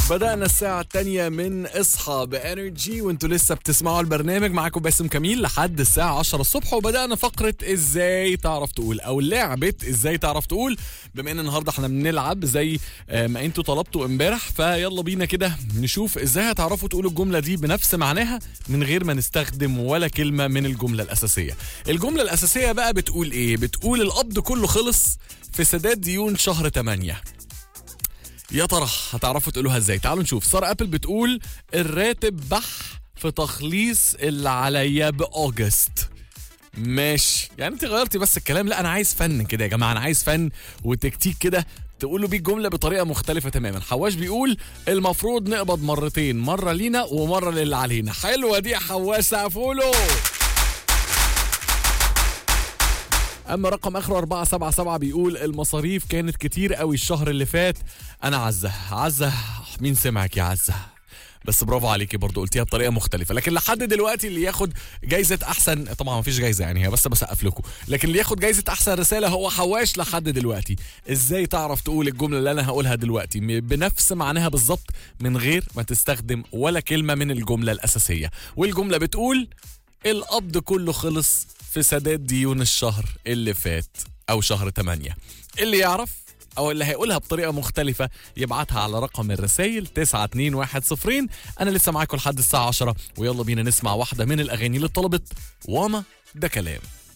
بدأنا الساعة الثانية من اصحى بانرجي وانتوا لسه بتسمعوا البرنامج معاكم باسم كميل لحد الساعة 10 الصبح وبدأنا فقرة ازاي تعرف تقول او لعبة ازاي تعرف تقول بما ان النهارده احنا بنلعب زي آه، ما انتوا طلبتوا امبارح فيلا بينا كده نشوف ازاي هتعرفوا تقولوا الجملة دي بنفس معناها من غير ما نستخدم ولا كلمة من الجملة الأساسية. الجملة الأساسية بقى بتقول ايه؟ بتقول القبض كله خلص في سداد ديون شهر 8 يا ترى هتعرفوا تقولوها ازاي تعالوا نشوف سارة ابل بتقول الراتب بح في تخليص اللي عليا باوجست ماشي يعني انت غيرتي بس الكلام لا انا عايز فن كده يا جماعه انا عايز فن وتكتيك كده تقولوا بيه الجمله بطريقه مختلفه تماما حواش بيقول المفروض نقبض مرتين مره لينا ومره للي علينا حلوه دي يا حواش سقفوله اما رقم اخره 477 بيقول المصاريف كانت كتير قوي الشهر اللي فات انا عزه عزه مين سمعك يا عزه بس برافو عليكي برضو قلتيها بطريقه مختلفه لكن لحد دلوقتي اللي ياخد جايزه احسن طبعا ما فيش جايزه يعني هي بس بسقف لكم لكن اللي ياخد جايزه احسن رساله هو حواش لحد دلوقتي ازاي تعرف تقول الجمله اللي انا هقولها دلوقتي م- بنفس معناها بالظبط من غير ما تستخدم ولا كلمه من الجمله الاساسيه والجمله بتقول القبض كله خلص في سداد ديون الشهر اللي فات او شهر 8 اللي يعرف او اللي هيقولها بطريقه مختلفه يبعتها على رقم الرسائل 92110 انا لسه معاكم لحد الساعه 10 ويلا بينا نسمع واحده من الاغاني اللي طلبت واما ده كلام